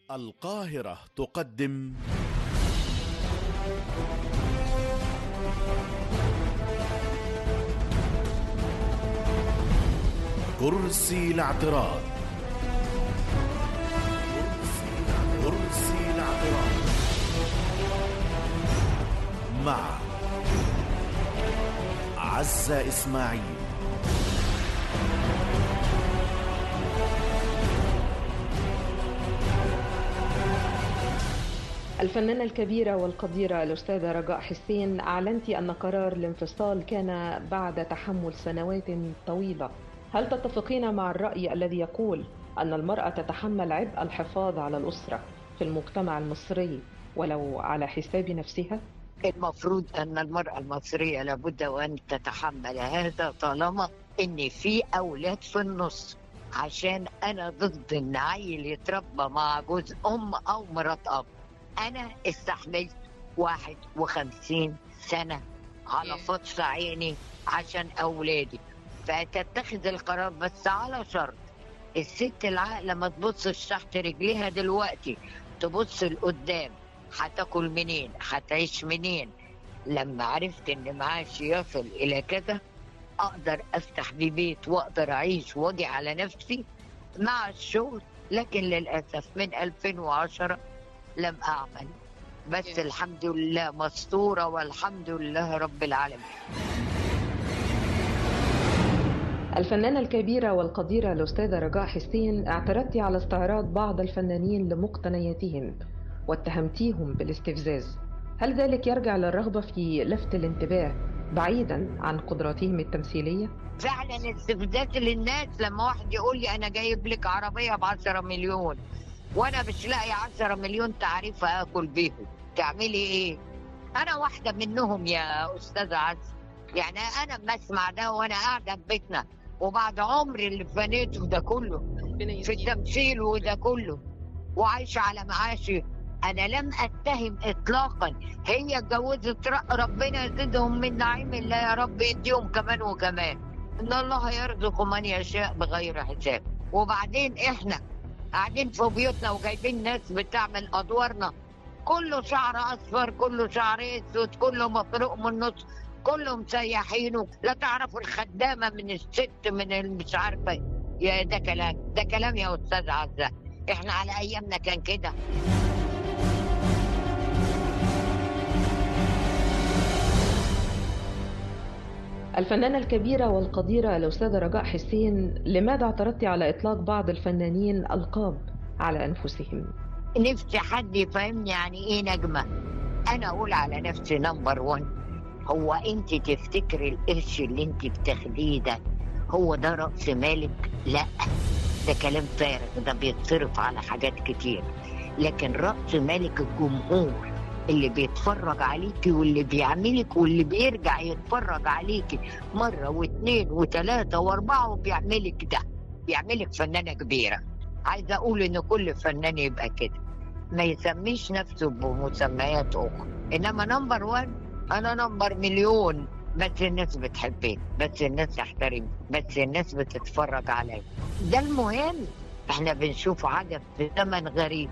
القاهرة تقدم كرسي الاعتراض كرسي الاعتراض مع عزة إسماعيل الفنانة الكبيرة والقديرة الأستاذة رجاء حسين أعلنت أن قرار الانفصال كان بعد تحمل سنوات طويلة هل تتفقين مع الرأي الذي يقول أن المرأة تتحمل عبء الحفاظ على الأسرة في المجتمع المصري ولو على حساب نفسها؟ المفروض أن المرأة المصرية لابد وأن تتحمل هذا طالما إن في أولاد في النص عشان أنا ضد إن عيل يتربى مع جوز أم أو مرات أب أنا استحملت 51 سنة على فطس عيني عشان أولادي فتتخذ القرار بس على شرط الست العاقلة ما تبصش تحت رجليها دلوقتي تبص لقدام هتاكل منين هتعيش منين لما عرفت ان معاشي يصل الى كذا اقدر افتح بيه بيت واقدر اعيش واجي على نفسي مع الشغل لكن للاسف من 2010 لم اعمل بس الحمد لله مستوره والحمد لله رب العالمين الفنانة الكبيرة والقديرة الأستاذة رجاء حسين اعترضت على استعراض بعض الفنانين لمقتنياتهم واتهمتيهم بالاستفزاز هل ذلك يرجع للرغبة في لفت الانتباه بعيدا عن قدراتهم التمثيلية؟ فعلا استفزاز للناس لما واحد يقول لي انا جايب لك عربيه ب 10 مليون وانا مش لاقي 10 مليون تعريفه اكل بيهم تعملي ايه؟ انا واحده منهم يا استاذه عز يعني انا ما اسمع ده وانا قاعده في بيتنا وبعد عمري اللي فنيته ده كله في التمثيل وده كله وعايشه على معاشي انا لم اتهم اطلاقا هي اتجوزت ربنا يزيدهم من نعيم الله يا رب يديهم كمان وكمان ان الله يرزق من يشاء بغير حساب وبعدين احنا قاعدين في بيوتنا وجايبين ناس بتعمل ادوارنا كله شعر اصفر كله شعر اسود كله مفروق من النص كله مسيحينه لا تعرفوا الخدامه من الست من مش عارفه يا ده كلام ده كلام يا استاذ عزه احنا على ايامنا كان كده الفنانة الكبيرة والقديرة الأستاذة رجاء حسين لماذا اعترضت على إطلاق بعض الفنانين ألقاب على أنفسهم؟ نفسي حد يفهمني يعني ايه نجمه انا اقول على نفسي نمبر 1 هو انت تفتكري القرش اللي انت بتاخديه ده هو ده راس مالك لا ده كلام فارغ ده بيتصرف على حاجات كتير لكن راس مالك الجمهور اللي بيتفرج عليكي واللي بيعملك واللي بيرجع يتفرج عليكي مرة واثنين وثلاثة واربعة وبيعملك ده بيعملك فنانة كبيرة عايزة اقول ان كل فنان يبقى كده ما يسميش نفسه بمسميات اخرى انما نمبر وان انا نمبر مليون بس الناس بتحبني بس الناس تحترمني بس الناس بتتفرج عليا ده المهم احنا بنشوف عجب في زمن غريب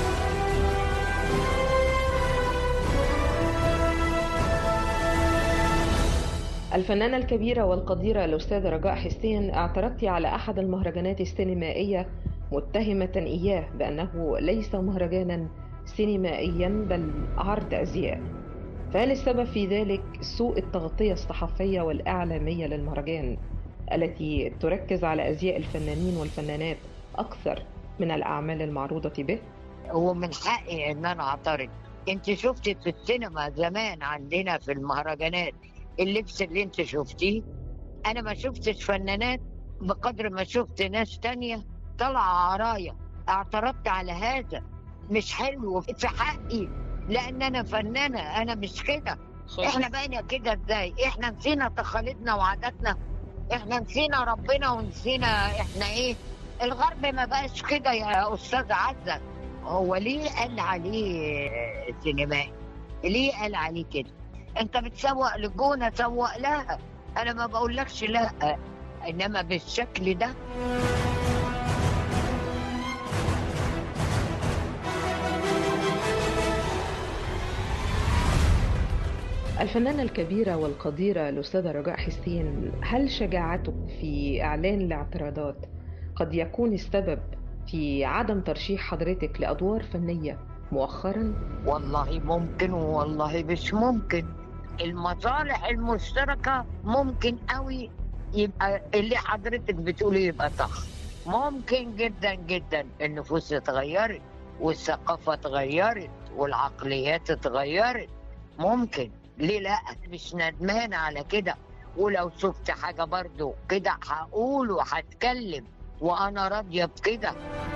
الفنانة الكبيرة والقديرة الأستاذة رجاء حسين اعترضت على أحد المهرجانات السينمائية متهمة إياه بأنه ليس مهرجانا سينمائيا بل عرض أزياء فهل السبب في ذلك سوء التغطية الصحفية والإعلامية للمهرجان التي تركز على أزياء الفنانين والفنانات أكثر من الأعمال المعروضة به؟ هو من حقي ان انا اعترض انت شفتي في السينما زمان عندنا في المهرجانات اللبس اللي انت شفتيه انا ما شفتش فنانات بقدر ما شفت ناس تانية طالعة عرايا اعترضت على هذا مش حلو في حقي لان انا فنانة انا مش كده احنا بقينا كده ازاي احنا نسينا تقاليدنا وعاداتنا احنا نسينا ربنا ونسينا احنا ايه الغرب ما بقاش كده يا استاذ عزة هو ليه قال عليه سينمائي ليه قال عليه كده انت بتسوق للجونه سوق لها انا ما بقولكش لا انما بالشكل ده الفنانة الكبيرة والقديرة الأستاذة رجاء حسين هل شجاعتك في إعلان الاعتراضات قد يكون السبب في عدم ترشيح حضرتك لأدوار فنية مؤخرا؟ والله ممكن والله مش ممكن المصالح المشتركة ممكن قوي يبقى اللي حضرتك بتقولي يبقى صح ممكن جدا جدا النفوس اتغيرت والثقافة اتغيرت والعقليات اتغيرت ممكن ليه لا مش ندمان على كده ولو شفت حاجة برضو كده هقول وهتكلم وأنا راضية بكده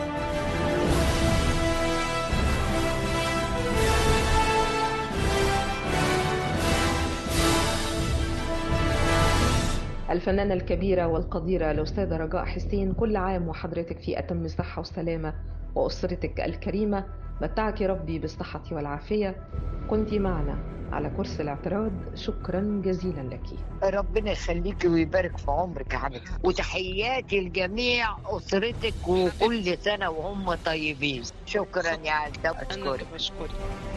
الفنانة الكبيرة والقديرة الأستاذة رجاء حسين كل عام وحضرتك في أتم الصحة والسلامة وأسرتك الكريمة متعك ربي بالصحة والعافية كنت معنا على كرسي الاعتراض شكرا جزيلا لك ربنا يخليكي ويبارك في عمرك يا حبيبتي وتحياتي لجميع أسرتك وكل سنة وهم طيبين شكرا يا عزة أنا أشكرك بشكرك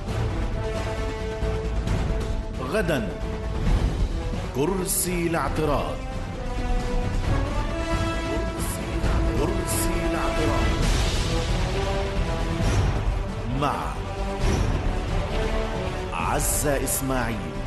غدا كرسي الاعتراض كرسي الاعتراض مع عزة إسماعيل